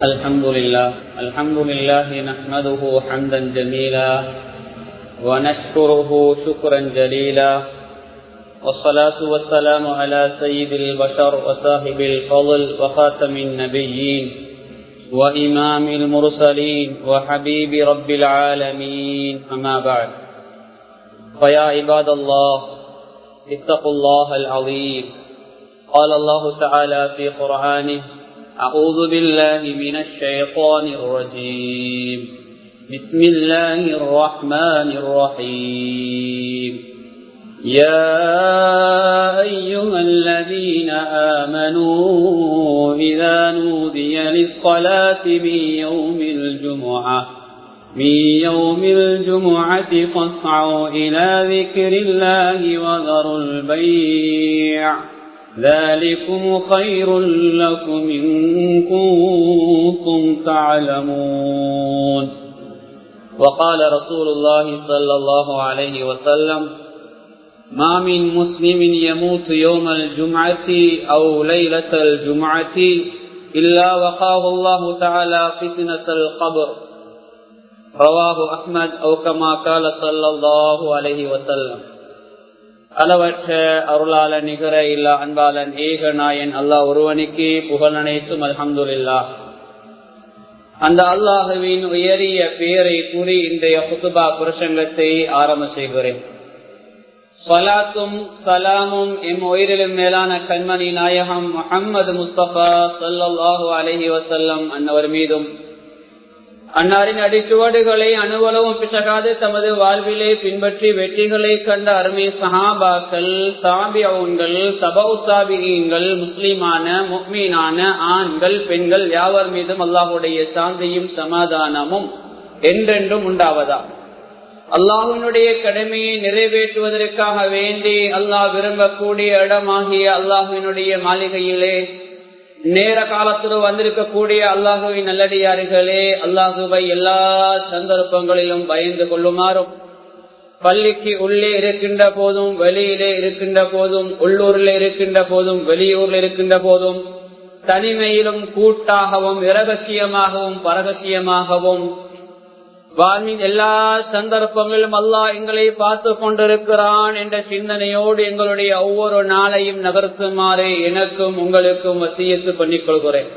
الحمد لله الحمد لله نحمده حمدا جميلا ونشكره شكرا جليلا والصلاة والسلام على سيد البشر وصاحب الفضل وخاتم النبيين وإمام المرسلين وحبيب رب العالمين أما بعد فيا عباد الله اتقوا الله العظيم قال الله تعالى في قرآنه أعوذ بالله من الشيطان الرجيم بسم الله الرحمن الرحيم يا أيها الذين آمنوا إذا نودي للصلاة من يوم الجمعة من يوم الجمعة فاسعوا إلى ذكر الله وذروا البيع ذلكم خير لكم إن كنتم تعلمون وقال رسول الله صلى الله عليه وسلم ما من مسلم يموت يوم الجمعة أو ليلة الجمعة إلا وقاه الله تعالى فتنة القبر رواه أحمد أو كما قال صلى الله عليه وسلم அளவற்ற அருளாள நிகர இல்லா அன்பாளன் ஏக நாயன் அல்லாஹ் ஒருவனுக்கு புகழ் அனைத்தும் அலமதுல்லா அந்த அல்லாஹுவின் உயரிய பெயரை கூறி இன்றைய புத்துபா புருஷங்கத்தை ஆரம்ப செய்கிறேன் சலாத்தும் சலாமும் எம் உயிரிலும் மேலான கண்மணி நாயகம் முகமது முஸ்தபா சல்லாஹூ அலஹி வசல்லம் அன்னவர் மீதும் அன்னாரின் அடிச்சுவடுகளை அணுவலவும் பிசகாது தமது வாழ்விலே பின்பற்றி வெற்றிகளை கண்ட அருமை சஹாபாக்கள் தாபியவுன்கள் தபவுத்தாபிகள் முஸ்லிமான முக்மீனான ஆண்கள் பெண்கள் யாவர் மீதும் அல்லாஹுடைய சாந்தியும் சமாதானமும் என்றென்றும் உண்டாவதா அல்லாஹினுடைய கடமையை நிறைவேற்றுவதற்காக வேண்டி அல்லாஹ் விரும்பக்கூடிய இடமாகிய அல்லாஹினுடைய மாளிகையிலே நேர காலத்தில் வந்திருக்கக்கூடிய அல்லாஹுவின் நல்லடியார்களே அல்லாஹுவை எல்லா சந்தர்ப்பங்களிலும் பயந்து கொள்ளுமாறும் பள்ளிக்கு உள்ளே இருக்கின்ற போதும் வெளியிலே இருக்கின்ற போதும் உள்ளூரில் இருக்கின்ற போதும் வெளியூரில் இருக்கின்ற போதும் தனிமையிலும் கூட்டாகவும் இரகசியமாகவும் பரகசியமாகவும் வாழ்வின் எல்லா சந்தர்ப்பங்களிலும் அல்லாஹ் எங்களை பார்த்து கொண்டிருக்கிறான் என்ற சிந்தனையோடு எங்களுடைய ஒவ்வொரு நாளையும் நகர்த்துமாறு எனக்கும் உங்களுக்கும் வசியத்து பண்ணிக் கொள்கிறேன்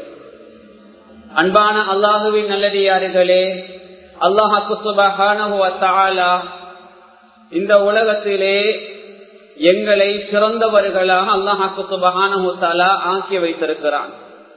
அன்பான அல்லாஹுவின் நல்லடியார்களே அல்லாஹாக்கு சுபகானா இந்த உலகத்திலே எங்களை சிறந்தவர்களாக அல்லாஹாக்கு சுபகானா ஆக்கி வைத்திருக்கிறான்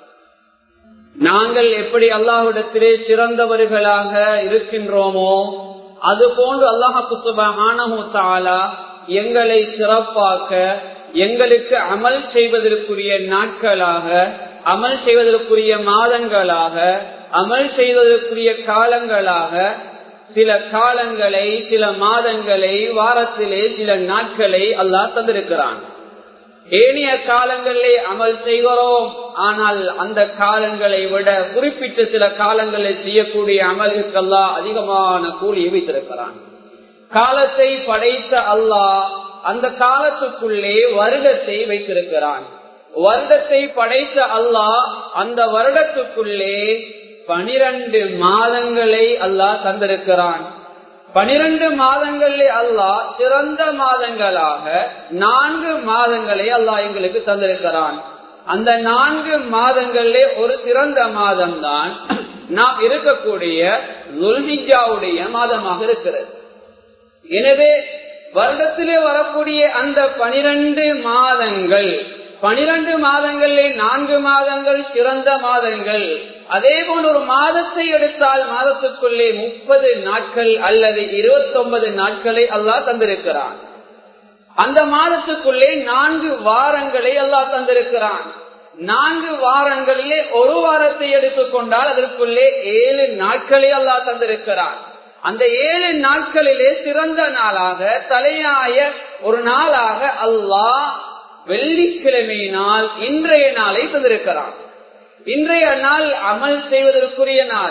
நாங்கள் எப்படி அல்லாஹிடத்திலே சிறந்தவர்களாக இருக்கின்றோமோ அது போன்று அல்லாஹாலா எங்களை சிறப்பாக்க எங்களுக்கு அமல் செய்வதற்குரிய நாட்களாக அமல் செய்வதற்குரிய மாதங்களாக அமல் செய்வதற்குரிய காலங்களாக சில காலங்களை சில மாதங்களை வாரத்திலே சில நாட்களை அல்லாஹ் தந்திருக்கிறான் ஏனைய காலங்களிலே அமல் செய்கிறோம் ஆனால் அந்த காலங்களை விட குறிப்பிட்ட சில காலங்களில் செய்யக்கூடிய அமல்களுக்கெல்லாம் அதிகமான கூலியை வைத்திருக்கிறான் காலத்தை படைத்த அல்லாஹ் அந்த காலத்துக்குள்ளே வருடத்தை வைத்திருக்கிறான் வருடத்தை படைத்த அல்லாஹ் அந்த வருடத்துக்குள்ளே பனிரண்டு மாதங்களை அல்லாஹ் தந்திருக்கிறான் பனிரெண்டு மாதங்களிலே அல்லாஹ் சிறந்த மாதங்களாக நான்கு மாதங்களை அல்லாஹ் எங்களுக்கு தந்திருக்கிறான் அந்த நான்கு மாதங்களிலே ஒரு சிறந்த மாதம் தான் நாம் இருக்கக்கூடிய துல்ஹிஜாவுடைய மாதமாக இருக்கிறது எனவே வருடத்திலே வரக்கூடிய அந்த பனிரெண்டு மாதங்கள் பனிரெண்டு மாதங்களிலே நான்கு மாதங்கள் சிறந்த மாதங்கள் அதே போன்ற ஒரு மாதத்தை எடுத்தால் மாதத்துக்குள்ளே முப்பது நாட்கள் அல்லது இருபத்தி ஒன்பது நாட்களை அல்லாஹ் தந்திருக்கிறான் அந்த மாதத்துக்குள்ளே நான்கு வாரங்களை அல்லாஹ் தந்திருக்கிறான் நான்கு வாரங்களிலே ஒரு வாரத்தை எடுத்துக்கொண்டால் அதற்குள்ளே ஏழு நாட்களை அல்லாஹ் தந்திருக்கிறான் அந்த ஏழு நாட்களிலே சிறந்த நாளாக தலையாய ஒரு நாளாக அல்லாஹ் வெள்ளிக்கிழமை நாள் இன்றைய நாளை தந்திருக்கிறான் இன்றைய நாள் அமல் செய்வதற்குரிய நாள்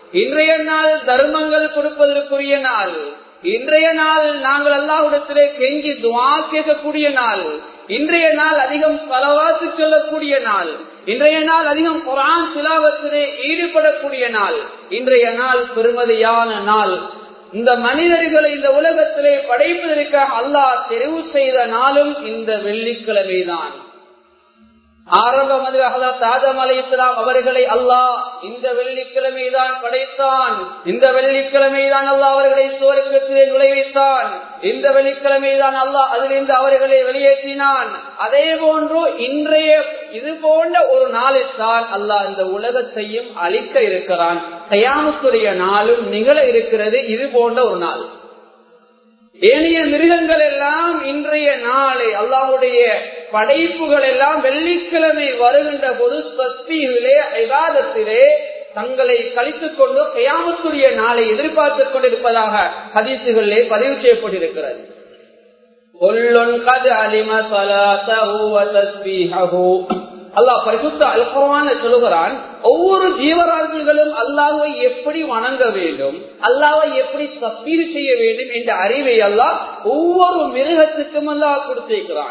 இன்றைய நாள் தர்மங்கள் கொடுப்பதற்குரிய நாள் இன்றைய நாள் நாங்கள் அல்லாஹ்விடத்திலே கெஞ்சி துவா கேட்கக்கூடிய நாள் இன்றைய நாள் அதிகம் பலவாத்து சொல்லக்கூடிய நாள் இன்றைய நாள் அதிகம் குரான் சிலாவத்திலே ஈடுபடக்கூடிய நாள் இன்றைய நாள் பெருமதியான நாள் இந்த மனிதர்களை இந்த உலகத்திலே படைப்பதற்காக அல்லாஹ் தெரிவு செய்த நாளும் இந்த வெள்ளிக்கிழமை தான் ஆரம்ப மது ஆதம் அலை இஸ்லாம் அவர்களை அல்லாஹ் இந்த வெள்ளிக்கிழமை தான் படைத்தான் இந்த வெள்ளிக்கிழமை தான் அல்லாஹ் அவர்களை சுவர்க்கத்திலே நுழைவித்தான் இந்த வெள்ளிக்கிழமை தான் அல்லாஹ் அதிலிருந்து அவர்களை வெளியேற்றினான் அதே போன்று இன்றைய இது போன்ற ஒரு நாளில்தான் அல்லாஹ் இந்த உலகத்தையும் அழிக்க இருக்கிறான் தயாமத்துடைய நாளும் நிகழ இருக்கிறது இது போன்ற ஒரு நாள் ஏனைய மிருகங்கள் எல்லாம் இன்றைய நாளை அல்லாவுடைய படைப்புகள் எல்லாம் வெள்ளிக்கிழமை வருகின்ற பொது சஸ்தியிலே ஐவாதத்திலே தங்களை கழித்துக் கொண்டு கயாமத்துடைய நாளை எதிர்பார்த்துக் கொண்டிருப்பதாக ஹதீசுகளிலே பதிவு செய்யப்பட்டிருக்கிறது அல்லாஹ் பரிசுத்த அல்குரான சொல்லுகிறான் ஒவ்வொரு ஜீவராசிகளும் அல்லாஹை எப்படி வணங்க வேண்டும் அல்லாவை எப்படி தப்பீடு செய்ய வேண்டும் என்ற அறிவை அல்லாஹ் ஒவ்வொரு மிருகத்துக்கும் அல்லாஹ் கொடுத்திருக்கிறான்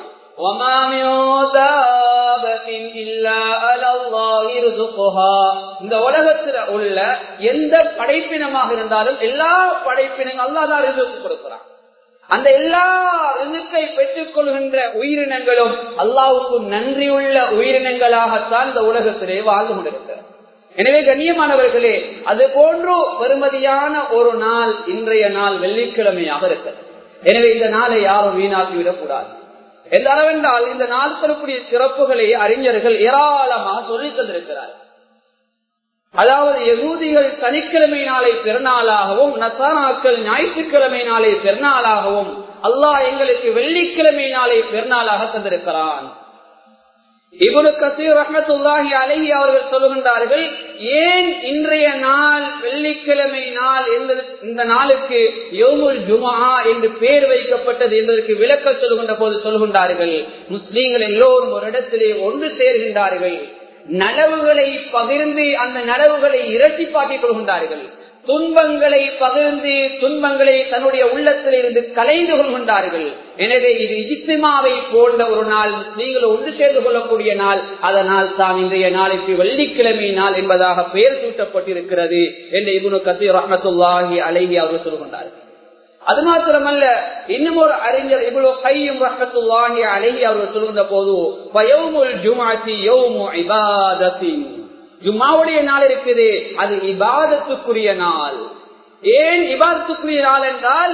இந்த உலகத்தில் உள்ள எந்த படைப்பினமாக இருந்தாலும் எல்லா படைப்பினங்களும் அல்லாதான் ரிசுக்கு கொடுக்கிறான் அந்த எல்லா ரிசுக்கை பெற்றுக் கொள்கின்ற உயிரினங்களும் அல்லாவுக்கு நன்றியுள்ள உயிரினங்களாகத்தான் இந்த உலகத்திலே வாழ்ந்து கொண்டிருக்கிறது எனவே கண்ணியமானவர்களே அது போன்று பெருமதியான ஒரு நாள் இன்றைய நாள் வெள்ளிக்கிழமையாக இருக்கிறது எனவே இந்த நாளை யாரும் வீணாக்கிவிடக் கூடாது எந்த அளவென்றால் இந்த நாள் தரக்கூடிய சிறப்புகளை அறிஞர்கள் ஏராளமாக சொல்லித் தந்திருக்கிறார் அதாவது எகூதிகள் சனிக்கிழமை நாளை பெருநாளாகவும் நசானாக்கள் ஞாயிற்றுக்கிழமை நாளை பெருநாளாகவும் அல்லாஹ் எங்களுக்கு வெள்ளிக்கிழமை நாளை பெருநாளாக தந்திருக்கிறான் இவனு கசீர் ரஹமத்துல்லாஹி அலஹி அவர்கள் சொல்லுகின்றார்கள் ஏன் இன்றைய நாள் வெள்ளிக்கிழமை நாள் இந்த நாளுக்கு யோமுல் ஜுமா என்று பெயர் வைக்கப்பட்டது என்பதற்கு விளக்க சொல்லுகின்ற போது சொல்லுகின்றார்கள் முஸ்லீம்கள் எல்லோரும் ஒரு இடத்திலே ஒன்று சேர்கின்றார்கள் நலவுகளை பகிர்ந்து அந்த நலவுகளை இரட்டிப்பாட்டிக் கொள்கின்றார்கள் துன்பங்களை பகிர்ந்து துன்பங்களை தன்னுடைய உள்ளத்தில் இருந்து கலைந்து கொள்கின்றார்கள் எனவே இது இஜித்திமாவை போன்ற ஒரு நாள் நீங்கள் ஒன்று சேர்ந்து கொள்ளக்கூடிய நாள் அதனால் தான் இன்றைய நாளைக்கு வெள்ளிக்கிழமை நாள் என்பதாக பெயர் சூட்டப்பட்டிருக்கிறது என்று இபுனு கசீர் ரஹமத்துல்லாஹி அழகி அவர்கள் சொல்கின்றார்கள் அது மாத்திரமல்ல இன்னும் ஒரு அறிஞர் இவ்வளவு கையும் ரஹத்துல்லாஹி அழகி அவர்கள் சொல்கின்ற போது பயவுமுல் ஜுமாத்தி யௌமு இபாதத்தின் ஜும்மாவுடைய நாள் இருக்குது அது இபாதத்துக்குரிய நாள் ஏன் இபாதத்துக்குரிய நாள் என்றால்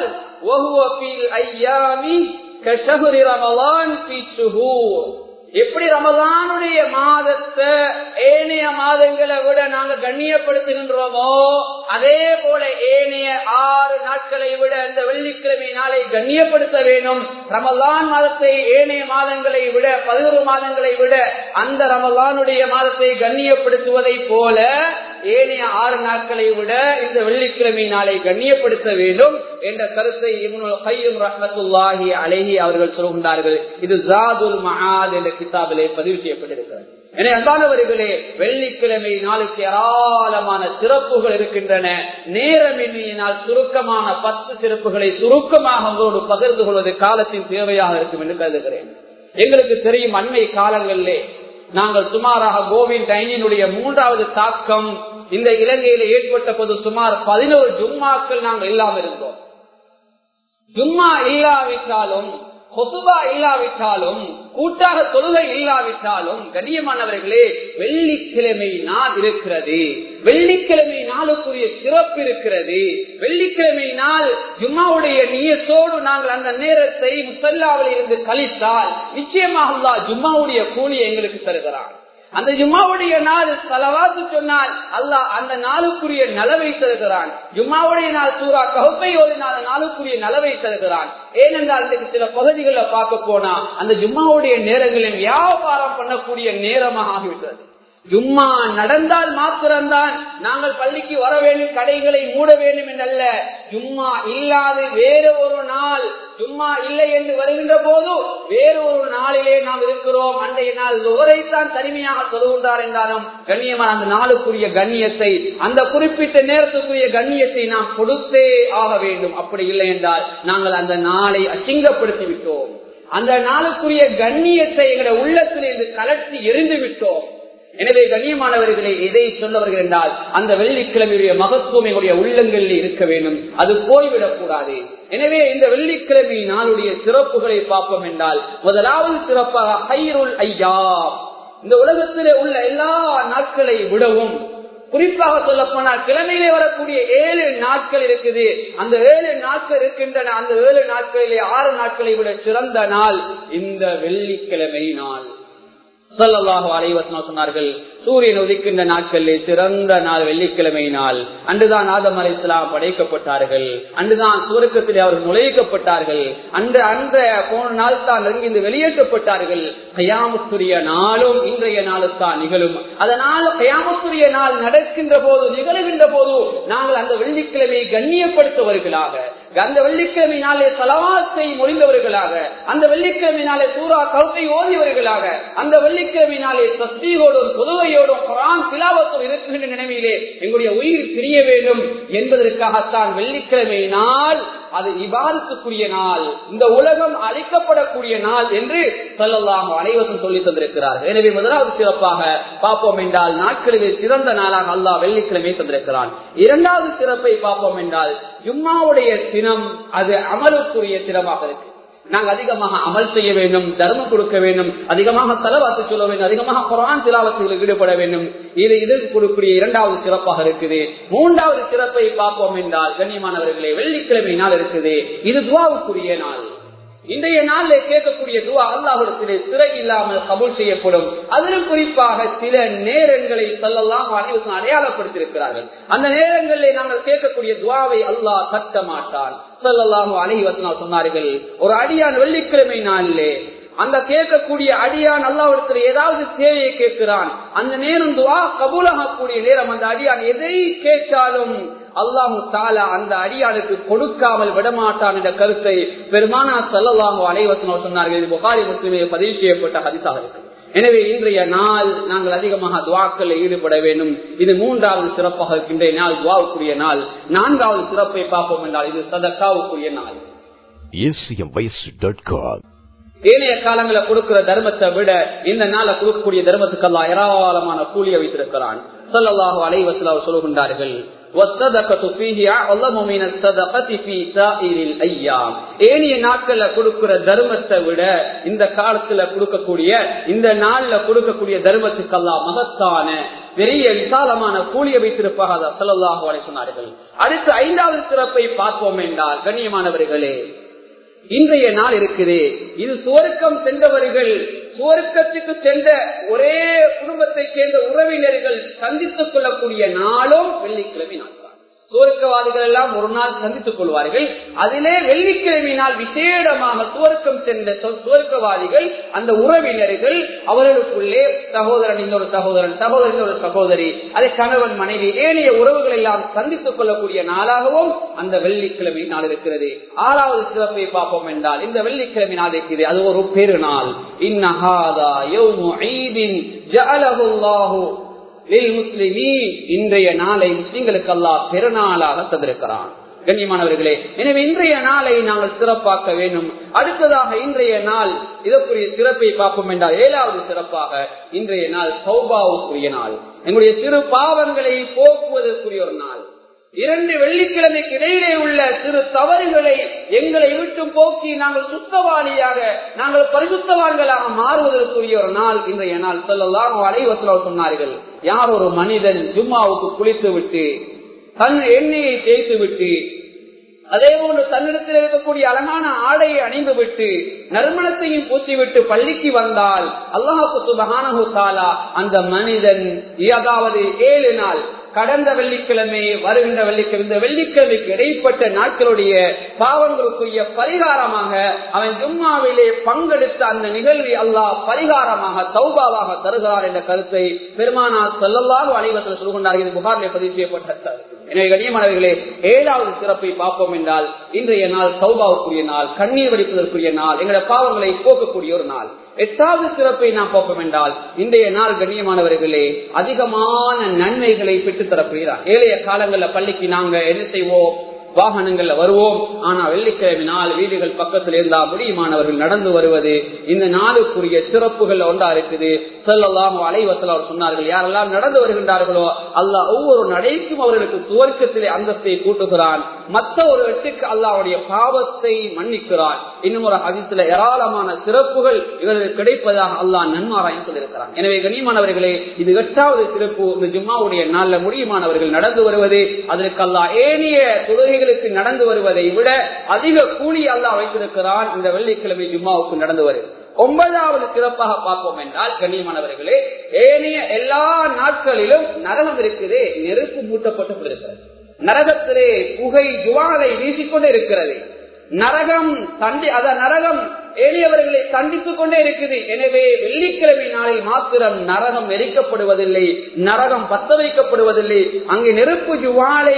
எப்படி ரமதானுடைய மாதத்தை ஏனைய மாதங்களை விட நாங்க கண்ணியப்படுத்துகின்றோமோ அதே போல ஏனைய ஆறு நாட்களை விட இந்த வெள்ளிக்கிழமை நாளை கண்ணியப்படுத்த வேண்டும் ரமலான் மாதத்தை ஏனைய மாதங்களை விட பதினோரு மாதங்களை விட அந்த ரமலானுடைய மாதத்தை கண்ணியப்படுத்துவதை போல ஏனைய ஆறு நாட்களை விட இந்த வெள்ளிக்கிழமை நாளை கண்ணியப்படுத்த வேண்டும் என்ற கருத்தை கையும் ரஹமத்துல்லாஹி அழகி அவர்கள் சொல்கின்றார்கள் இது ஜாதுல் மஹாத் என்ற கிதாபிலே பதிவு செய்யப்பட்டிருக்கிறது எனவே அன்பானவர்களே வெள்ளிக்கிழமை நாளுக்கு ஏராளமான சிறப்புகள் இருக்கின்றன நேரமின்மையினால் சுருக்கமான பத்து சிறப்புகளை சுருக்கமாக உங்களோடு பகிர்ந்து கொள்வது காலத்தின் தேவையாக இருக்கும் என்று கருதுகிறேன் எங்களுக்கு தெரியும் அண்மை காலங்களிலே நாங்கள் சுமாராக கோவிந்த் டைனினுடைய மூன்றாவது தாக்கம் இந்த இலங்கையில ஏற்பட்ட போது சுமார் பதினோரு ஜும்மாக்கள் நாங்கள் இல்லாமல் இருந்தோம் ஜும்மா இல்லாவிட்டாலும் கொசுபா இல்லாவிட்டாலும் கூட்டாக தொழுகை இல்லாவிட்டாலும் கண்ணியமானவர்களே வெள்ளிக்கிழமை நாள் இருக்கிறது வெள்ளிக்கிழமை நாளுக்குரிய சிறப்பு இருக்கிறது வெள்ளிக்கிழமை நாள் ஜும்மாவுடைய நீயத்தோடு நாங்கள் அந்த நேரத்தை முசல்லாவில் இருந்து கழித்தால் நிச்சயமாக ஜும்மாவுடைய கூலியை எங்களுக்கு தருகிறான் அந்த ஜும்மாவுடைய நாள் தலவாத்து சொன்னால் அல்லாஹ் அந்த நாளுக்குரிய நலவை தருகிறான் ஜும்மாவுடைய நாள் சூறா கவுப்பை ஓடினால் நாளுக்குரிய நலவை தருகிறான் ஏனென்றால் இன்றைக்கு சில பகுதிகளில் பார்க்க போனா அந்த ஜும்மாவுடைய நேரங்களில் வியாபாரம் பண்ணக்கூடிய நேரமாக ஆகிவிட்டது ஜும்மா நடந்தால் மாத்திரம்தான் நாங்கள் பள்ளிக்கு வர வேண்டும் கடைகளை மூட வேண்டும் என்றல்ல ஜும்மா இல்லாது வேறு ஒரு நாள் ஜும்மா இல்லை என்று வருகின்ற போது வேறு ஒரு நாளிலே நாம் இருக்கிறோம் அன்றைய நாள் ஒவ்வொரைத்தான் தனிமையாக சொல்லுகின்றார் என்றாலும் கண்ணியமான அந்த நாளுக்குரிய கண்ணியத்தை அந்த குறிப்பிட்ட நேரத்துக்குரிய கண்ணியத்தை நாம் கொடுத்தே ஆக வேண்டும் அப்படி இல்லை என்றால் நாங்கள் அந்த நாளை அசிங்கப்படுத்தி விட்டோம் அந்த நாளுக்குரிய கண்ணியத்தை எங்களுடைய உள்ளத்திலிருந்து கலட்டி எரிந்து விட்டோம் எனவே கண்ணியமானவர்களை எதை சொல்ல வருகிறேன் என்றால் அந்த வெள்ளிக்கிழமையுடைய மகத்துவம் எங்களுடைய உள்ளங்களில் இருக்க வேண்டும் அது போய்விடக் கூடாது எனவே இந்த வெள்ளிக்கிழமை நாளுடைய சிறப்புகளை பார்ப்போம் என்றால் முதலாவது சிறப்பாக ஹைருல் ஐயா இந்த உலகத்திலே உள்ள எல்லா நாட்களை விடவும் குறிப்பாக சொல்ல போனால் கிழமையிலே வரக்கூடிய ஏழு நாட்கள் இருக்குது அந்த ஏழு நாட்கள் இருக்கின்றன அந்த ஏழு நாட்களிலே ஆறு நாட்களை விட சிறந்த நாள் இந்த வெள்ளிக்கிழமை நாள் சொல்லல்லாஹு அலைவசனம் சொன்னார்கள் சூரியன் உதிக்கின்ற நாட்களிலே சிறந்த நாள் வெள்ளிக்கிழமை நாள் அன்றுதான் ஆதம் அலை இஸ்லாம் படைக்கப்பட்டார்கள் அன்றுதான் சுவர்க்கத்திலே அவர்கள் நுழைக்கப்பட்டார்கள் அந்த அந்த போன நாள் தான் இருந்து வெளியேற்றப்பட்டார்கள் கயாமத்துரிய நாளும் இன்றைய நாளுத்தான் நிகழும் அதனால் கயாமத்துரிய நாள் நடக்கின்ற போது நிகழுகின்ற போது நாங்கள் அந்த வெள்ளிக்கிழமையை கண்ணியப்படுத்துவர்களாக அந்த வெள்ளிக்கிழமை நாளே தலவாத்தை மொழிந்தவர்களாக அந்த வெள்ளிக்கிழமை நாளே சூறா கருத்தை ஓதியவர்களாக அந்த வெள்ளிக்கிழமை நாளே தஸ்தீகோடும் தொழுகையோடும் குரான் சிலாவத்தோடு இருக்கின்ற நிலைமையிலே எங்களுடைய உயிர் பிரிய வேண்டும் என்பதற்காகத்தான் வெள்ளிக்கிழமை நாள் அது இபாதத்துக்குரிய நாள் இந்த உலகம் அழிக்கப்படக்கூடிய நாள் என்று சொல்லலாம் அனைவரும் சொல்லி தந்திருக்கிறார்கள் எனவே முதலாவது சிறப்பாக பார்ப்போம் என்றால் நாட்களிலே சிறந்த நாளாக அல்லாஹ் வெள்ளிக்கிழமை தந்திருக்கிறான் இரண்டாவது சிறப்பை பார்ப்போம் என்றால் ஜும்மாவுடைய தினம் அது அமலுக்குரிய தினமாக இருக்கு நாங்கள் அதிகமாக அமல் செய்ய வேண்டும் தர்மம் கொடுக்க வேண்டும் அதிகமாக தலவாத்து சொல்ல வேண்டும் அதிகமாக குரான் திலாவத்தில் ஈடுபட வேண்டும் இது இது கொடுக்கக்கூடிய இரண்டாவது சிறப்பாக இருக்குது மூன்றாவது சிறப்பை பார்ப்போம் என்றால் கண்ணியமானவர்களே வெள்ளிக்கிழமை நாள் இருக்குது இது துவாவுக்குரிய நாள் இன்றைய நாளில் கேட்கக்கூடிய துவா அல்லாஹிடத்திலே சிறை இல்லாமல் கபூல் செய்யப்படும் அதிலும் குறிப்பாக சில நேரங்களை சொல்லலாம் அனைவரும் அடையாளப்படுத்தியிருக்கிறார்கள் அந்த நேரங்களில் நாங்கள் கேட்கக்கூடிய துவாவை அல்லாஹ் கட்ட மாட்டான் சொல்லலாம் அனைவசனா சொன்னார்கள் ஒரு அடியான் வெள்ளிக்கிழமை நாளிலே அந்த கேட்கக்கூடிய அடியான் அல்லாவிடத்தில் ஏதாவது தேவையை கேட்கிறான் அந்த நேரம் துவா கபூலாகக்கூடிய நேரம் அந்த அடியான் எதை கேட்டாலும் அல்லாஹு தாலா அந்த அடியானுக்கு கொடுக்காமல் விடமாட்டான் என்ற கருத்தை பெருமானா சல்லாஹு அனைவசனம் சொன்னார்கள் இது புகாரி முஸ்லிமே பதிவு செய்யப்பட்ட ஹரிசாக இருக்கு எனவே இன்றைய நாள் நாங்கள் அதிகமாக துவாக்களில் ஈடுபட வேண்டும் இது மூன்றாவது சிறப்பாக இருக்கின்ற நாள் துவாவுக்குரிய நாள் நான்காவது சிறப்பை பார்ப்போம் என்றால் இது சதக்காவுக்குரிய நாள் ஏனைய காலங்களை கொடுக்கிற தர்மத்தை விட இந்த நாளை கொடுக்கக்கூடிய தர்மத்துக்கு எல்லாம் ஏராளமான கூலியை வைத்திருக்கிறான் சொல்லல்லாஹு அலைவசல சொல்லுகின்றார்கள் ஏனைய நாட்கள்ல கொடுக்கிற தர்மத்தை விட இந்த காலத்துல கொடுக்கக்கூடிய இந்த நாள்ல கொடுக்கக்கூடிய தர்மத்துக்கெல்லாம் மகத்தான பெரிய விசாலமான கூலிய வைத்திருப்பாக சொல்லல்லாஹு அலை சொன்னார்கள் அடுத்து ஐந்தாவது சிறப்பை பார்ப்போம் என்றால் கண்ணியமானவர்களே இன்றைய நாள் இருக்குது இது சுவர்க்கம் சென்றவர்கள் சுவர்க்கத்துக்கு சென்ற ஒரே குடும்பத்தை சேர்ந்த உறவினர்கள் சந்தித்துக் கொள்ளக்கூடிய நாளும் வெள்ளிக்கிழமை நாள் சுவர்க்கவாதிகள் எல்லாம் ஒரு நாள் சந்தித்துக் கொள்வார்கள் அதிலே வெள்ளிக்கிழமை நாள் விசேடமாக சுவர்க்கம் சென்ற சுவர்க்கவாதிகள் அந்த உறவினர்கள் அவர்களுக்குள்ளே சகோதரன் இன்னொரு சகோதரன் சகோதரன் ஒரு சகோதரி அதை கணவன் மனைவி ஏனைய உறவுகள் எல்லாம் சந்தித்துக் கொள்ளக்கூடிய நாளாகவும் அந்த வெள்ளிக்கிழமை நாள் இருக்கிறது ஆறாவது சிறப்பை பார்ப்போம் என்றால் இந்த வெள்ளிக்கிழமை நாள் இருக்கிறது அது ஒரு பெருநாள் இன்னஹாதா யௌமு ஈதின் ஜஅலஹுல்லாஹு இன்றைய நாளை முஸ்லிம்களுக்கு அல்லாஹ் பெருநாளாக தந்திருக்கிறான் கண்ணியமானவர்களே எனவே இன்றைய நாளை நாங்கள் சிறப்பாக்க வேண்டும் அடுத்ததாக இன்றைய நாள் இதற்குரிய சிறப்பை பார்ப்போம் என்றால் ஏழாவது சிறப்பாக இன்றைய நாள் சௌபாவுக்குரிய நாள் எங்களுடைய சிறு பாவங்களை போக்குவதற்குரிய ஒரு நாள் இரண்டு வெள்ளிக்கிழமைக்கு இடையிலே உள்ள சிறு தவறுகளை எங்களை விட்டு போக்கி நாங்கள் சுத்தவாளியாக நாங்கள் பரிசுத்தவான்களாக மாறுவதற்குரிய ஒரு நாள் இன்றைய நாள் சொல்லலாம் அலைவசலால் சொன்னார்கள் யார் ஒரு மனிதன் ஜும்மாவுக்கு குளித்து விட்டு தன் எண்ணெயை தேய்த்து விட்டு அதே போன்று தன்னிடத்தில் இருக்கக்கூடிய அழகான ஆடையை அணிந்து விட்டு நறுமணத்தையும் பூசிவிட்டு பள்ளிக்கு வந்தால் அல்லாஹு சுபகானு தாலா அந்த மனிதன் அதாவது ஏழு நாள் கடந்த வெள்ளிக்கிழமை வருகின்ற வெள்ளிக்கிழமை இந்த வெள்ளிக்கிழமைக்கு இடைப்பட்ட நாட்களுடைய பாவங்களுக்குரிய பரிகாரமாக அவன் ஜும்மாவிலே பங்கெடுத்த அந்த நிகழ்வை அல்லாஹ் பரிகாரமாக தௌபாவாக தருகிறார் என்ற கருத்தை பெருமானார் செல்லல்லாக அனைவர்கள் சொல்கின்றார்கள் இது புகாரிலே பதிவு செய்யப்பட்ட எனவே கண்ணியமானவர்களே ஏழாவது சிறப்பை பார்ப்போம் என்றால் இன்றைய நாள் சௌபாவுக்குரிய நாள் கண்ணீர் வடிப்பதற்குரிய நாள் எங்களுடைய பாவங்களை போக்கக்கூடிய ஒரு நாள் எட்டாவது சிறப்பை நாம் பார்ப்போம் என்றால் இன்றைய நாள் கண்ணியமானவர்களே அதிகமான நன்மைகளை பெற்றுத் தரப்படுகிறார் ஏழைய காலங்களில் பள்ளிக்கு நாங்க என்ன செய்வோம் வாகனங்கள்ல வருவோம் ஆனா வெள்ளிக்கிழமை நாள் வீடுகள் பக்கத்தில் இருந்தா முடியுமானவர்கள் நடந்து வருவது இந்த நாளுக்குரிய சிறப்புகள் ஒன்றா இருக்குது செல்லலாம் அலைவசல் அவர் சொன்னார்கள் யாரெல்லாம் நடந்து வருகின்றார்களோ அல்லாஹ் ஒவ்வொரு நடைக்கும் அவர்களுக்கு சுவர்க்கத்திலே அந்தஸ்தை கூட்டுகிறான் மற்ற ஒரு வெட்டுக்கு அல்லாவுடைய பாவத்தை மன்னிக்கிறான் இன்னும் ஒரு அதித்துல ஏராளமான சிறப்புகள் இவர்களுக்கு கிடைப்பதாக அல்லாஹ் நன்மாராயம் சொல்லியிருக்கிறான் எனவே கனிமானவர்களே இது எட்டாவது சிறப்பு இந்த ஜும்மாவுடைய நாள்ல முடியுமானவர்கள் நடந்து வருவது அதற்கு அல்லாஹ் ஏனைய தொழுகைகளுக்கு நடந்து வருவதை விட அதிக கூலி அல்லாஹ் வைத்திருக்கிறான் இந்த வெள்ளிக்கிழமை ஜும்மாவுக்கு நடந்து வருது ஒன்பதாவது சிறப்பாக பார்ப்போம் என்றால் கண்ணியமானவர்களே ஏனைய எல்லா நாட்களிலும் நரகம் இருக்குது நெருப்பு மூட்டப்பட்டு இருக்கிறது நரகத்திலே புகை ஜுவாலை வீசிக்கொண்டே இருக்கிறது நரகம் தண்டி அத நரகம் ஏழியவர்களை தண்டித்துக் கொண்டே இருக்குது எனவே வெள்ளிக்கிழமை நாளில் மாத்திரம் நரகம் எரிக்கப்படுவதில்லை நரகம் பத்த வைக்கப்படுவதில்லை அங்கே நெருப்பு ஜுவாலை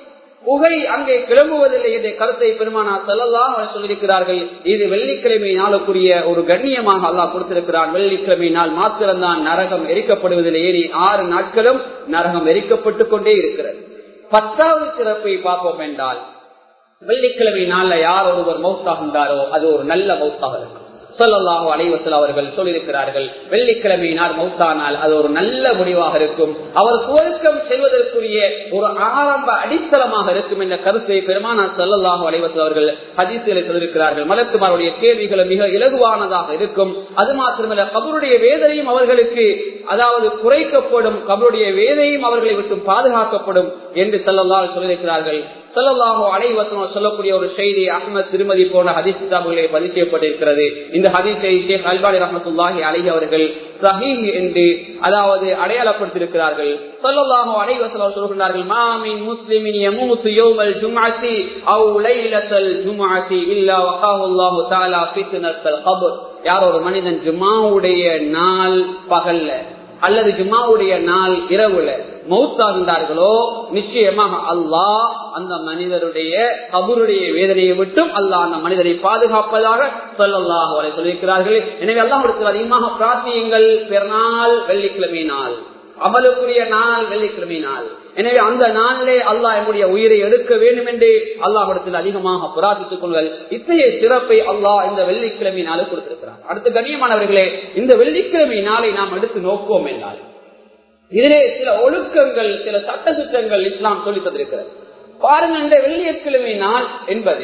புகை அங்கே கிளம்புவதில்லை என்ற கருத்தை பெருமானா செல்லலாம் சொல்லியிருக்கிறார்கள் இது வெள்ளிக்கிழமை நாளுக்குரிய ஒரு கண்ணியமாக அல்லாஹ் கொடுத்திருக்கிறான் வெள்ளிக்கிழமை நாள் மாத்திரம்தான் நரகம் எரிக்கப்படுவதில்லை ஏறி ஆறு நாட்களும் நரகம் எரிக்கப்பட்டு கொண்டே இருக்கிறது பத்தாவது சிறப்பை பார்ப்போம் என்றால் வெள்ளிக்கிழமை நாள்ல யார் ஒருவர் மௌத்தாகின்றாரோ அது ஒரு நல்ல மௌத்தாக இருக்கும் சொல்லல்லாஹோ அலைவசல் அவர்கள் சொல்லியிருக்கிறார்கள் வெள்ளிக்கிழமை நாள் மௌத்தானால் அது ஒரு நல்ல முடிவாக இருக்கும் அவர் சுவருக்கம் செல்வதற்குரிய ஒரு ஆரம்ப அடித்தளமாக இருக்கும் என்ற கருத்தை பெருமானா சொல்லல்லாஹோ அலைவசல் அவர்கள் ஹதீசிலே சொல்லியிருக்கிறார்கள் மலக்குமாருடைய கேள்விகளும் மிக இலகுவானதாக இருக்கும் அது மாத்திரமல்ல கபருடைய வேதனையும் அவர்களுக்கு அதாவது குறைக்கப்படும் கபருடைய வேதையும் அவர்களை விட்டு பாதுகாக்கப்படும் என்று சொல்லல்லா சொல்லியிருக்கிறார்கள் சொல்லலாமோ அனைவசனம் சொல்லக்கூடிய ஒரு செய்தி அஹமத் திருமதி போன ஹதீஸ் கிதாபுகளே பதிவு செய்யப்பட்டிருக்கிறது இந்த ஹதீஸை ஷேக் அல்பானி ரஹமத்துல்லாஹி அலி அவர்கள் சஹீஹ் என்று அதாவது அடையாளப்படுத்தியிருக்கிறார்கள் சொல்லலாமோ அனைவசனம் சொல்கிறார்கள் மாமின் முஸ்லிமின் யமூத்து யௌமல் ஜும்அத்தி அவ் லைலத்தல் ஜும்அத்தி இல்லா வகாஹு அல்லாஹு தஆலா ஃபித்னத்தல் கப்ர் யார் ஒரு மனிதன் ஜும்மாவுடைய நாள் பகல்ல அல்லது ஜும்மாவுடைய நாள் இரவுல மௌத்தாகின்றார்களோ நிச்சயமாக அல்லாஹ் அந்த மனிதருடைய கபருடைய வேதனையை விட்டும் அல்லாஹ் அந்த மனிதரை பாதுகாப்பதாக சொல்லல்லாஹ் அவரை சொல்லியிருக்கிறார்கள் எனவே அல்லாஹ் அதிகமாக பிரார்த்தியுங்கள் பிறநாள் வெள்ளிக்கிழமை நாள் அமலுக்குரிய நாள் வெள்ளிக்கிழமை நாள் எனவே அந்த நாளிலே அல்லாஹ் என்னுடைய உயிரை எடுக்க வேண்டும் என்று அல்லாஹிடத்தில் அதிகமாக பிரார்த்தித்துக் கொள்கள் இத்தகைய சிறப்பை அல்லாஹ் இந்த வெள்ளிக்கிழமை நாளை கொடுத்திருக்கிறார் அடுத்த கண்ணியமானவர்களே இந்த வெள்ளிக்கிழமை நாளை நாம் எடுத்து நோக்குவோம் என்றால் இதிலே சில ஒழுக்கங்கள் சில சட்ட சுற்றங்கள் இஸ்லாம் சொல்லி தந்திருக்கிறது பாருங்க இந்த வெள்ளிக்கிழமை நாள் என்பது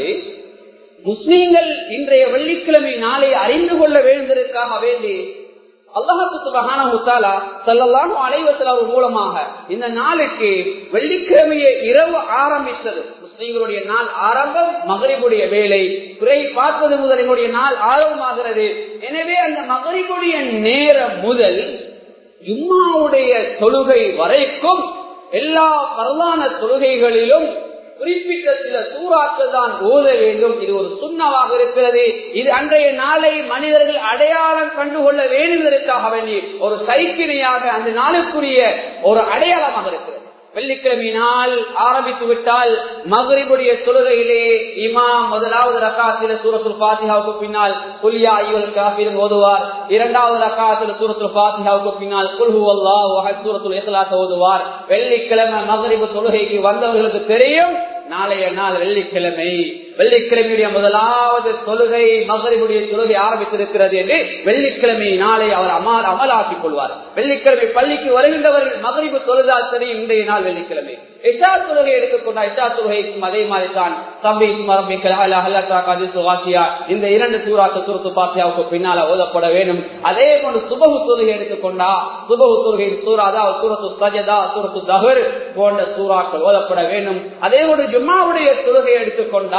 முஸ்லீம்கள் இன்றைய வெள்ளிக்கிழமை நாளை அறிந்து கொள்ள வேண்டியதற்காக வேண்டி அல்லாஹு அலைவசல் மூலமாக இந்த நாளுக்கு வெள்ளிக்கிழமையை இரவு ஆரம்பித்தது முஸ்லீம்களுடைய நாள் ஆரம்பம் மகரிபுடைய வேலை குறை பார்ப்பது முதல் எங்களுடைய நாள் ஆரம்பமாகிறது எனவே அந்த மகரிபுடைய நேரம் முதல் ஜும்மாவுடைய தொழுகை வரைக்கும் எல்லா பரவான தொழுகைகளிலும் குறிப்பிட்ட சில சூறாக்கள் தான் ஓத வேண்டும் இது ஒரு சுண்ணமாக இருக்கிறது இது அன்றைய நாளை மனிதர்கள் அடையாளம் கண்டுகொள்ள வேண்டுவதற்காக வேண்டி ஒரு சைக்கிணையாக அந்த நாளுக்குரிய ஒரு அடையாளமாக இருக்கிறது வெள்ளிக்கிழமை நாள் ஆரம்பித்து விட்டால் மகரிபுடைய தொழுகையிலே இமாம் முதலாவது ரக்காசில சூரத்துல் பாத்தியாவுக்கு பின்னால் புலியா ஐவல் காபிரும் ஓதுவார் இரண்டாவது ரக்காசில சூரத்துல் பாத்தியாவுக்கு பின்னால் குல்ஹு அல்லா சூரத்துல் இஸ்லாத்த ஓதுவார் வெள்ளிக்கிழமை மகரிபு தொழுகைக்கு வந்தவர்களுக்கு தெரியும் நாளைய நாள் வெள்ளிக்கிழமை வெள்ளிக்கிழமையுடைய முதலாவது தொழுகை மகரிபுடைய தொழுகை ஆரம்பித்திருக்கிறது என்று வெள்ளிக்கிழமை நாளை அவர் அமல் அமலாக்கிக் கொள்வார் வெள்ளிக்கிழமை பள்ளிக்கு வருகின்றவர்கள் மகரிபு தொழுதால் சரி இன்றைய நாள் வெள்ளிக்கிழமை எஷா தொழுகை எடுத்துக்கொண்டா எஷா தொழுகைக்கும் அதே மாதிரி தான் தம்பி சுவாசியா இந்த இரண்டு சூறாக்கு சுருத்து பாத்தியாவுக்கு பின்னால ஓதப்பட வேண்டும் அதே போன்று சுபகு தொழுகை எடுத்துக்கொண்டா சுபகு தொழுகை சூறாதா சூரத்து சஜதா சூரத்து தகர் போன்ற சூறாக்கள் ஓதப்பட வேண்டும் அதே போன்று ஜும்மாவுடைய தொழுகை எடுத்துக்கொண்டா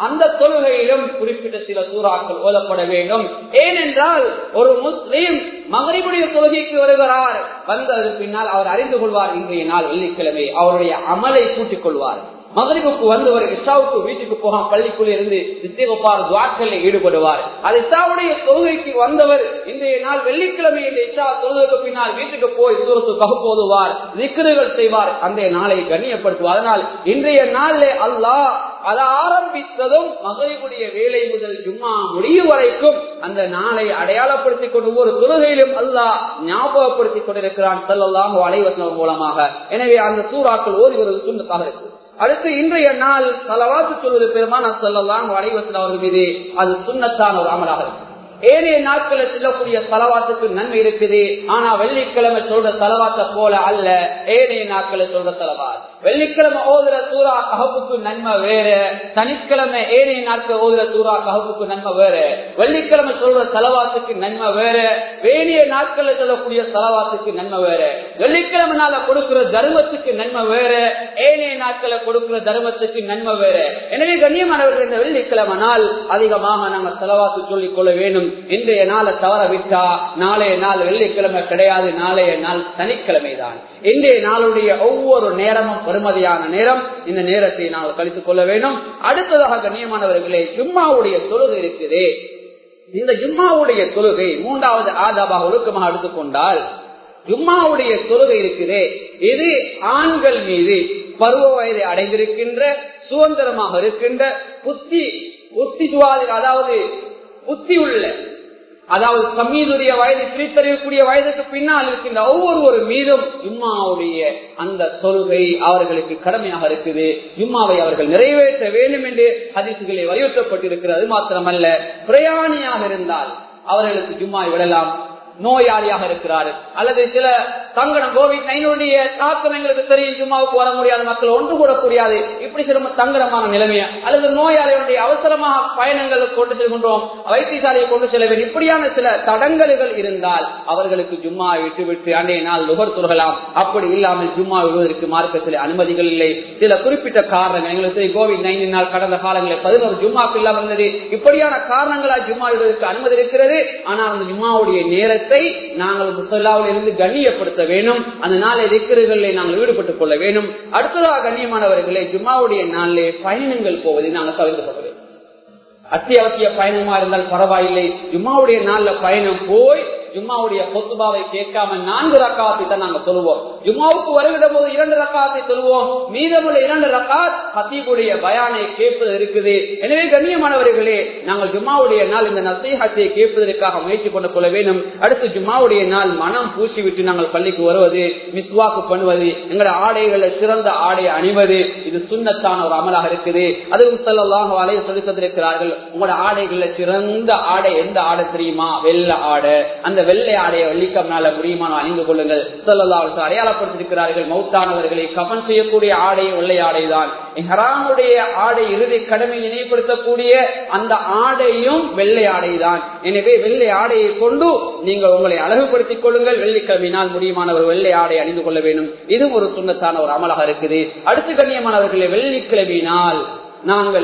அந்த தொழுகையிலும் குறிப்பிட்ட சில சூறாக்கள் ஓதப்பட வேண்டும் ஏனென்றால் ஒரு முஸ்லீம் மகரிபுடைய தொழுகைக்கு வருகிறார் வந்ததற்கு பின்னால் அவர் அறிந்து கொள்வார் இன்றைய நாள் வெள்ளிக்கிழமை அவருடைய அமலை கூட்டிக் கொள்வார் மகரிபுக்கு வந்தவர் இஷாவுக்கு வீட்டுக்கு போகாம பள்ளிக்குள்ள இருந்து இசைவப்பார் துவாக்களில் ஈடுபடுவார் அது இஷாவுடைய தொழுகைக்கு வந்தவர் இன்றைய நாள் வெள்ளிக்கிழமை இந்த இஷா தொழுகைக்கு பின்னால் வீட்டுக்கு போய் சூரத்து பகுப்போதுவார் திக்ருகள் செய்வார் அந்த நாளை கண்ணியப்படுத்துவார் அதனால் இன்றைய நாளில் அல்லாஹ் அதை ஆரம்பித்ததும் மகளிருடைய வேலை முதல் ஜும்மா முடியும் வரைக்கும் அந்த நாளை அடையாளப்படுத்திக் கொண்டு ஒவ்வொரு தொழுகையிலும் அல்லாஹ் ஞாபகப்படுத்திக் கொண்டிருக்கிறான் செல்லலாம் அலைவசனம் மூலமாக எனவே அந்த சூறாக்கள் ஓதி வருவது சுண்ணத்தாக இருக்கு அடுத்து இன்றைய நாள் தலவாத்து சொல்வது பெருமான செல்லலாம் அலைவசன் அவர்கள் மீது அது சுண்ணத்தான ஒரு அமலாக இருக்கு ஏனைய நாட்களில் செல்லக்கூடிய தலவாத்துக்கு நன்மை இருக்குது ஆனா வெள்ளிக்கிழமை சொல்ற தலவாத்த போல அல்ல ஏனைய நாட்களில் சொல்ற தலவாத் வெள்ளிக்கிழமை ஓதுற சூறா கஹப்புக்கு நன்மை வேற சனிக்கிழமை ஏனைய நாட்கள் ஓதுற சூறா கஹப்புக்கு நன்மை வேற வெள்ளிக்கிழமை சொல்ற தலவாத்துக்கு நன்மை வேற வேணிய நாட்களில் சொல்லக்கூடிய தலவாத்துக்கு நன்மை வேற வெள்ளிக்கிழமை நாள கொடுக்கிற தர்மத்துக்கு நன்மை வேற ஏனைய நாட்களை கொடுக்கிற தர்மத்துக்கு நன்மை வேற எனவே கண்ணியமானவர்கள் இந்த வெள்ளிக்கிழமை நாள் அதிகமாக நாங்கள் செலவாத்து சொல்லிக் கொள்ள வேண்டும் இன்றைய நாளை தவற விட்டா நாளைய நாள் வெள்ளிக்கிழமை கிடையாது நாளைய நாள் சனிக்கிழமை தான் இன்றைய நாளுடைய ஒவ்வொரு நேரமும் பெருமதியான நேரம் இந்த நேரத்தை நாங்கள் கழித்துக் கொள்ள வேண்டும் அடுத்ததாக கண்ணியமானவர்களே ஜும்மாவுடைய தொழுகை இருக்குது இந்த ஜும்மாவுடைய தொழுகை மூன்றாவது ஆதாபாக ஒழுக்கமாக எடுத்துக்கொண்டால் ஜும்மாவுடைய தொழுகை இருக்குது இது ஆண்கள் மீது பருவ வயதை அடைந்திருக்கின்ற சுதந்திரமாக இருக்கின்ற புத்தி புத்தி அதாவது புத்தி உள்ள அதாவது சமீதுடைய வயது பிரித்தறியக்கூடிய வயதுக்கு பின்னால் இருக்கின்ற ஒவ்வொரு மீதும் ஜும்மாவுடைய அந்த தொழுகை அவர்களுக்கு கடமையாக இருக்குது ஜும்மாவை அவர்கள் நிறைவேற்ற வேண்டும் என்று அதிசுகளை வலியுறுத்தப்பட்டிருக்கிறது அது மாத்திரமல்ல பிரயாணியாக இருந்தால் அவர்களுக்கு ஜும்மா விடலாம் நோயாளியாக இருக்கிறார் அல்லது சில தங்கடம் கோவிட் நைனுடைய தாக்கம் எங்களுக்கு தெரியும் ஜும்மாவுக்கு வர முடியாத மக்கள் ஒன்று கூட கூடியாது இப்படி சில தங்கடமான நிலைமையா அல்லது நோயாளிகளுடைய அவசரமாக பயணங்கள் கொண்டு செல்கின்றோம் வைத்தியசாலையை கொண்டு செல்ல வேண்டும் இப்படியான சில தடங்கல்கள் இருந்தால் அவர்களுக்கு ஜும்மா விட்டு விட்டு அன்றைய நாள் நுகர் துறகலாம் அப்படி இல்லாமல் ஜும்மா விடுவதற்கு மார்க்கத்தில் அனுமதிகள் இல்லை சில குறிப்பிட்ட காரணங்கள் எங்களுக்கு கோவிட் நைனினால் கடந்த காலங்களில் பதினோரு ஜும்மாக்கு இல்லாமல் இருந்தது இப்படியான காரணங்களால் ஜும்மா விடுவதற்கு அனுமதி இருக்கிறது ஆனால் அந்த ஜும்மாவுடைய நேரத்தை நாங்கள் முசல்லாவில் இருந்து கண்ணியப்படுத்த வேண்டும் அந்த நாளை திக்கர்களில் நாங்கள் ஈடுபட்டுக் கொள்ள வேண்டும் அடுத்ததாக கண்ணியமானவர்களே ஜும்மாவுடைய நாளிலே பயணங்கள் போவதை நாங்கள் தவிர்த்து கொள்ள வேண்டும் அத்தியாவசிய பயணமா இருந்தால் பரவாயில்லை ஜும்மாவுடைய நாள்ல பயணம் போய் ஜும்மாவுடைய பொத்துபாவை கேட்காம நான்கு ரக்காத்தை தான் நாங்க சொல்லுவோம் ஜும்மாவுக்கு வருகிற போது இரண்டு ரக்காத்தை சொல்லுவோம் மீதமுள்ள இரண்டு ரக்காத் ஹத்தீபுடைய பயானை கேட்பது இருக்குது எனவே கண்ணியமானவர்களே நாங்கள் ஜும்மாவுடைய நாள் இந்த நசீகத்தை கேட்பதற்காக முயற்சி கொண்டு கொள்ள வேண்டும் அடுத்து ஜும்மாவுடைய நாள் மனம் பூசி விட்டு நாங்கள் பள்ளிக்கு வருவது மிஸ்வாக்கு பண்ணுவது எங்களோட ஆடைகளை சிறந்த ஆடை அணிவது இது சுண்ணத்தான ஒரு அமலாக இருக்குது அதுவும் செல்லலாம் வலையை சொல்லி தந்திருக்கிறார்கள் உங்களோட ஆடைகள்ல சிறந்த ஆடை எந்த ஆடை தெரியுமா வெள்ள ஆடை அந்த வெள்ளை ஆடையை வெள்ளிக்கம்னால முடியுமான அணிந்து கொள்ளுங்கள் சொல்லலாம் அடையாளப்படுத்திருக்கிறார்கள் மௌத்தானவர்களை கபன் செய்யக்கூடிய ஆடை வெள்ளை ஆடை தான் ஹராமுடைய ஆடை இறுதி கடமை நினைவுபடுத்தக்கூடிய அந்த ஆடையும் வெள்ளை ஆடை தான் எனவே வெள்ளை ஆடையை கொண்டு நீங்கள் உங்களை அழகுபடுத்திக் கொள்ளுங்கள் வெள்ளிக்கிழமையினால் முடியுமானவர் வெள்ளை ஆடை அணிந்து கொள்ள வேண்டும் இதுவும் ஒரு சுண்ணத்தான ஒரு அமலாக இருக்குது அடுத்து கண்ணியமானவர்களை வெள்ளிக்கிழமையினால் நாங்கள்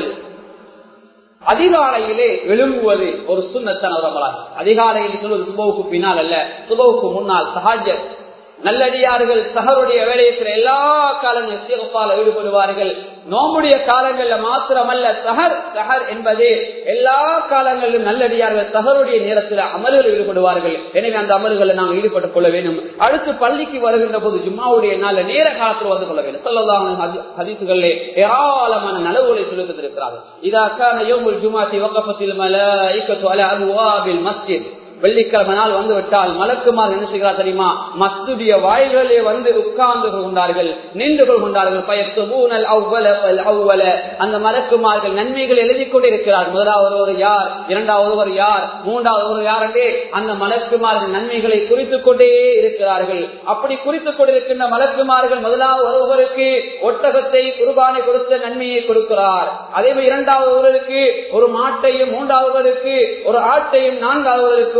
அதிகாலையிலே எழும்புவது ஒரு சுண்ணத்தான ஒரு அமலாகும் அதிகாலையில் சொல்வது சுபவுக்கு பின்னால் அல்ல சுபவுக்கு முன்னால் சஹாஜர் நல்லடியார்கள் சகருடைய வேலையத்தில் எல்லா காலங்களும் சிறப்பால் ஈடுபடுவார்கள் நோம்புடைய காலங்கள்ல மாத்திரமல்ல சஹர் சஹர் என்பது எல்லா காலங்களிலும் நல்லடியார்கள் சஹருடைய நேரத்தில் அமல்களில் ஈடுபடுவார்கள் எனவே அந்த அமல்களை நாங்கள் ஈடுபட்டுக் கொள்ள வேண்டும் அடுத்து பள்ளிக்கு வருகின்ற போது ஜும்மாவுடைய நாள் நேர காலத்தில் வந்து கொள்ள வேண்டும் சொல்லலாம் ஹதீசுகளிலே ஏராளமான நலவுகளை செலுத்திருக்கிறார்கள் இதாக்கான யோமுல் ஜுமாத்தி வக்கப்பத்தில் மல ஐக்கத்து அல அபுவாபில் மஸ்ஜித் வெள்ளிக்கிழமை நாள் வந்து விட்டால் மலக்குமார் என்ன செய்கிறார் தெரியுமா மஸ்துடைய வாயில்களே வந்து உட்கார்ந்து கொண்டார்கள் நின்று கொண்டார்கள் பயத்துபூனல் அவ்வள அவ்வள அந்த மலக்குமார்கள் நன்மைகள் எழுதி கொண்டிருக்கிறார் முதலாவது ஒரு யார் இரண்டாவது ஒரு யார் மூன்றாவது ஒரு யார் என்றே அந்த மலக்குமார்கள் நன்மைகளை குறித்துக் கொண்டே இருக்கிறார்கள் அப்படி குறித்துக் கொண்டிருக்கின்ற மலக்குமார்கள் முதலாவது ஒருவருக்கு ஒட்டகத்தை குர்பானை கொடுத்த நன்மையை கொடுக்கிறார் அதே மாதிரி இரண்டாவது ஒருவருக்கு ஒரு மாட்டையும் மூன்றாவதற்கு ஒரு ஆட்டையும் நான்காவதற்கு ஒரு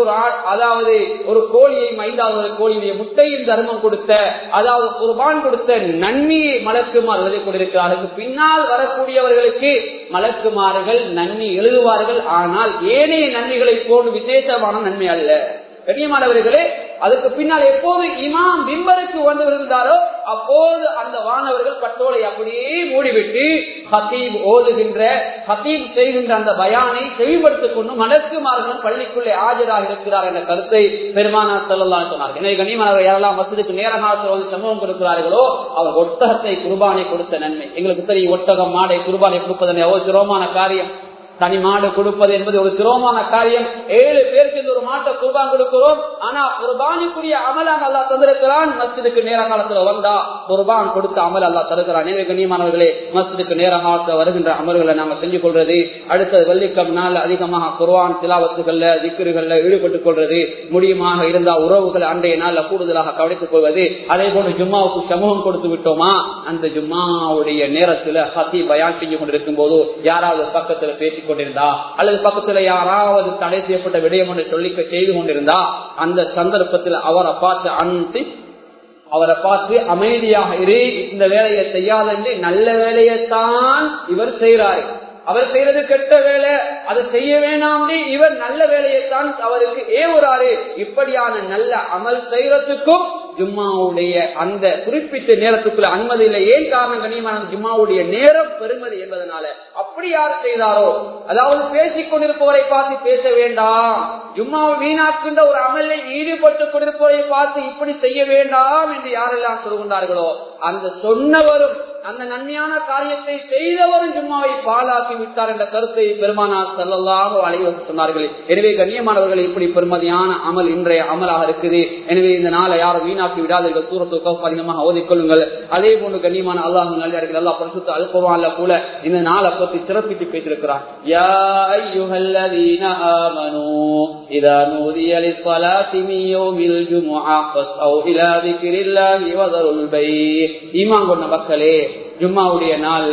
ஒரு ஆ- அதாவது ஒரு கோழியை ஐந்தாவது ஒரு கோழியுடைய முட்டையின் தர்மம் கொடுத்த அதாவது குர்பான் கொடுத்த நன்மையை மலக்குமார் எழுதி கொண்டிருக்கிறார்கள் பின்னால் வரக்கூடியவர்களுக்கு மலக்குமார்கள் நன்மை எழுதுவார்கள் ஆனால் ஏனைய நன்மைகளை போன்று விசேஷமான நன்மை அல்ல கண்ணியமானவர்களே அதுக்கு பின்னால் எப்போது இமாம் பிம்பருக்கு வந்து விழுந்தாரோ அப்போது அந்த வானவர்கள் பட்டோலை அப்படியே மூடிவிட்டு ஹத்தீப் ஓதுகின்ற ஹத்தீப் செய்கின்ற அந்த பயானை செயல்படுத்திக் கொண்டு மலக்குமார்களும் பள்ளிக்குள்ளே ஆஜராக இருக்கிறார் என்ற கருத்தை பெருமானா செல்லலாம் சொன்னார் எனவே கண்ணியமானவர்கள் யாரெல்லாம் மசூதுக்கு நேரமாக வந்து சமூகம் கொடுக்கிறார்களோ அவர் ஒட்டகத்தை குர்பானை கொடுத்த நன்மை எங்களுக்கு தெரியும் ஒட்டகம் மாடை குர்பானை கொடுப்பதனை எவ்வளவு சிரமமான காரியம் தனி மாடு கொடுப்பது என்பது ஒரு சிரமமான காரியம் ஏழு பேர் சேர்ந்து ஒரு மாட்டை குர்பான் கொடுக்கிறோம் ஆனா குர்பானுக்குரிய அமலாக அல்லா தந்திருக்கிறான் மஸ்ஜிதுக்கு நேர காலத்துல வந்தா குர்பான் கொடுத்த அமல் அல்லா தருகிறான் எனவே கண்ணியமானவர்களே மஸ்ஜிதுக்கு நேர காலத்துல வருகின்ற அமல்களை நாம செஞ்சு கொள்றது அடுத்தது வெள்ளிக்கம் நாள் அதிகமாக குர்வான் திலாவத்துகள்ல திக்கர்கள்ல ஈடுபட்டுக் கொள்றது முடியுமாக இருந்தா உறவுகளை அன்றைய நாள்ல கூடுதலாக கவனித்துக் கொள்வது அதே போன்று ஜும்மாவுக்கு சமூகம் கொடுத்து விட்டோமா அந்த ஜும்மாவுடைய நேரத்துல ஹத்தி பயான் செஞ்சு கொண்டிருக்கும் போது யாராவது பக்கத்துல பேசிக் கொண்டிருந்தா அல்லது பக்கத்துல யாராவது தடை செய்யப்பட்ட விடயம் என்று சொல்லி செய்து கொண்டிருந்தா அந்த சந்தர்ப்பத்தில் அவரை பார்த்து அனுப்பி அவரை பார்த்து அமைதியாக இரு இந்த வேலையை செய்யாத என்று நல்ல வேலையைத்தான் இவர் செய்கிறார் அவர் செய்யறது கெட்ட வேலை அதை செய்ய வேணாம் இவர் நல்ல வேலையைத்தான் அவருக்கு ஏவுறாரு இப்படியான நல்ல அமல் செய்யறதுக்கும் ஜும்மாவுடைய அந்த குறிப்பிட்ட நேரத்துக்குள்ள அனுமதி இல்லை ஏன் காரணம் கண்ணியமான ஜும்மாவுடைய நேரம் பெருமதி என்பதனால அப்படி யார் செய்தாரோ அதாவது பேசிக் கொண்டிருப்பவரை பார்த்து பேச வேண்டாம் ஜும்மாவை வீணாக்குகின்ற ஒரு அமலில் ஈடுபட்டுக் கொண்டிருப்பவரை பார்த்து இப்படி செய்ய வேண்டாம் என்று யாரெல்லாம் சொல்கின்றார்களோ அந்த சொன்னவரும் அந்த நன்மையான காரியத்தை செய்தவரும் ஜும்மாவை பாலாக்கி விட்டார் என்ற கருத்தை பெருமானார் செல்லல்லாக அலைவ சொன்னார்கள் எனவே கண்ணியமானவர்கள் இப்படி பெருமதியான அமல் இன்றைய அமலாக இருக்குது எனவே இந்த நாளை யாரும் வீணாக்கி விடாதீர்கள் சூரத்து கவுப் அதிகமாக ஓதிக்கொள்ளுங்கள் அதே போன்று கண்ணியமான அல்லாஹ் நல்லடிகள் அல்லா பரிசுத்த அல்பவான்ல கூட இந்த நாளை பற்றி சிறப்பித்து பேசியிருக்கிறார் யா அய்யுஹல்லதீன ஆமனூ இதா நூதிய லிஸ்ஸலாத்தி மின் யௌமில் ஜுமுஆ ஃபஸ்அவ் இலா திக்ரில்லாஹி வதருல் பை ஈமான் கொண்ட மக்களே ஜும்மாவுடைய நாள்ல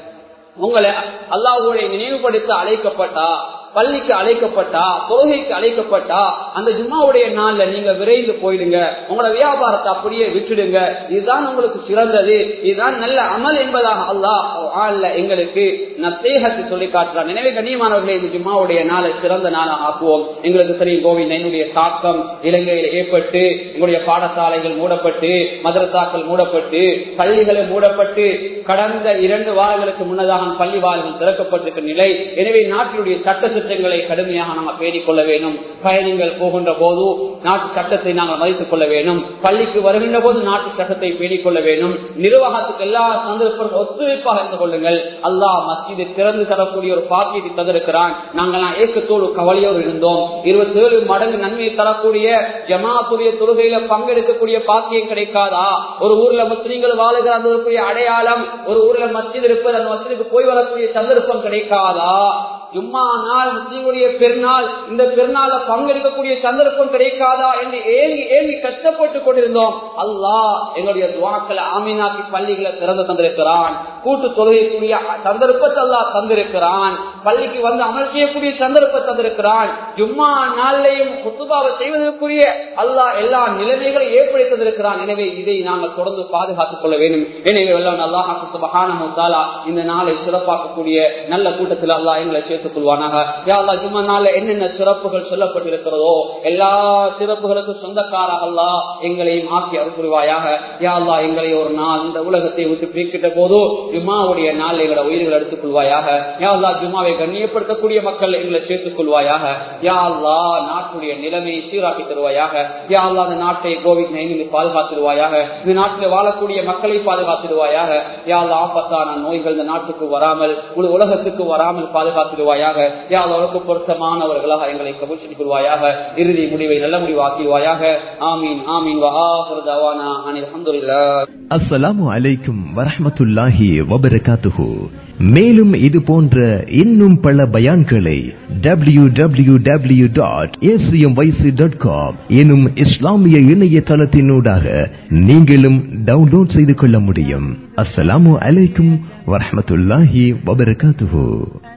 உங்களை அல்லாஹுடைய நினைவுபடுத்த அழைக்கப்பட்டா பள்ளிக்கு அழைக்கப்பட்டா தொழுகைக்கு அழைக்கப்பட்டா அந்த ஜும்மாவுடைய நாள்ல நீங்க விரைந்து போயிடுங்க உங்களோட வியாபாரத்தை அப்படியே விட்டுடுங்க இதுதான் உங்களுக்கு சிறந்தது இதுதான் நல்ல அமல் என்பதாக அல்லாஹ் எங்களுக்கு நத்தேகத்தை சொல்லி காட்டுறான் எனவே கண்ணியமானவர்களே இந்த ஜும்மாவுடைய நாளை சிறந்த நாளாக ஆக்குவோம் எங்களுக்கு தெரியும் கோவிட் நைனுடைய தாக்கம் இலங்கையில் ஏற்பட்டு எங்களுடைய பாடசாலைகள் மூடப்பட்டு மதரசாக்கள் மூடப்பட்டு பள்ளிகளை மூடப்பட்டு கடந்த இரண்டு வாரங்களுக்கு முன்னதாக பள்ளி வாரங்கள் திறக்கப்பட்டிருக்கிற நிலை எனவே நாட்டினுடைய சட்ட திட்டங்களை கடுமையாக நாங்கள் பேணிக் கொள்ள வேண்டும் பயணங்கள் போகின்ற போது நாட்டு சட்டத்தை நாங்கள் மதித்துக் கொள்ள வேண்டும் பள்ளிக்கு வருகின்ற போது நாட்டு சட்டத்தை பேணிக் கொள்ள வேண்டும் நிர்வாகத்துக்கு எல்லா சந்தர்ப்பம் ஒத்துழைப்பாக இருந்து கொள்ளுங்கள் அல்லாஹ் மஸ்ஜிதை திறந்து தரக்கூடிய ஒரு பாக்கியத்தை தந்திருக்கிறான் நாங்கள் ஏக்கத்தோடு கவலையோடு இருந்தோம் இருபத்தி ஏழு மடங்கு நன்மையை தரக்கூடிய ஜமாத்துடைய தொழுகையில பங்கெடுக்கக்கூடிய பாக்கியம் கிடைக்காதா ஒரு ஊர்ல முஸ்லீம்கள் வாழுகிற அந்த அடையாளம் ஒரு ஊர்ல மஸ்ஜித் இருப்பது அந்த மஸ்ஜிதுக்கு போய் வரக்கூடிய சந்தர்ப்பம் கிடைக்காதா ஜும்மா நாள் முஸ்லீமுடைய பெருநாள் இந்த பெருநாள பங்கெடுக்கக்கூடிய சந்தர்ப்பம் கிடைக்காதா என்று ஏங்கி ஏங்கி கஷ்டப்பட்டு கொண்டிருந்தோம் அல்லாஹ் எங்களுடைய துவாக்களை ஆமீனாக்கி பள்ளிகளை திறந்து தந்திருக்கிறான் கூட்டு தொழுகைக்கூடிய சந்தர்ப்பத்தை அல்லாஹ் தந்திருக்கிறான் பள்ளிக்கு வந்து அமல் செய்யக்கூடிய சந்தர்ப்பத்தை தந்திருக்கிறான் ஜும்மா நாளையும் குத்துபாவை செய்வதற்குரிய அல்லாஹ் எல்லா நிலைமைகளையும் ஏற்படுத்தி தந்திருக்கிறான் எனவே இதை நாங்கள் தொடர்ந்து பாதுகாத்துக் கொள்ள வேண்டும் எனவே வெள்ளம் அல்லாஹ் சுபஹானா இந்த நாளை சிறப்பாக்கக்கூடிய நல்ல கூட்டத்தில் அல்லாஹ் எங்களை சேர்த்துக் கொள்வானாக யாழ்லா ஜும்மா நாள்ல என்னென்ன சிறப்புகள் சொல்லப்பட்டிருக்கிறதோ எல்லா சிறப்புகளுக்கும் சொந்தக்காராக அல்லா எங்களையும் ஆக்கி அருள்புரிவாயாக யாழ்லா எங்களை ஒரு நாள் இந்த உலகத்தை விட்டு பிரிக்கிட்ட போதோ ஜும்மாவுடைய நாள் எங்களோட உயிர்கள் எடுத்துக் கொள்வாயாக யாழ்லா ஜும்மாவை கண்ணியப்படுத்தக்கூடிய மக்கள் எங்களை சேர்த்துக் கொள்வாயாக யாழ்லா நாட்டுடைய நிலைமையை சீராக்கி தருவாயாக யாழ்லா அந்த நாட்டை கோவிட் நைனில் பாதுகாத்திடுவாயாக இந்த நாட்டில் வாழக்கூடிய மக்களை பாதுகாத்திடுவாயாக யாழ்லா ஆபத்தான நோய்கள் இந்த நாட்டுக்கு வராமல் உலகத்துக்கு வராமல் பாதுகாத்திடுவாயாக யாழ்லாவுக்கு பொருத்தமானவர்களாக எங்களை கபூச்சி கொள்வாயாக இறுதி முடிவை நல்ல முடிவாக்கிடுவாயாக ஆமீன் ஆமீன் வஹாஃபுர்தவானா அனில் அல்ஹம்துலில்லாஹ் அஸ்ஸலாமு அலைக்கும் வரஹ்மத்துல்லாஹி வபரகாத்துஹு மேலும் இது போன்ற இன்னும் பல பயான்களை W W W dot dot com எனும் இஸ்லாமிய இணையதளத்தினூடாக நீங்களும் டவுன்லோட் செய்து கொள்ள முடியும் அஸ்ஸலாமு அலைக்கும் வரஹ்மத்துல்லாஹி வபரகாத்துஹு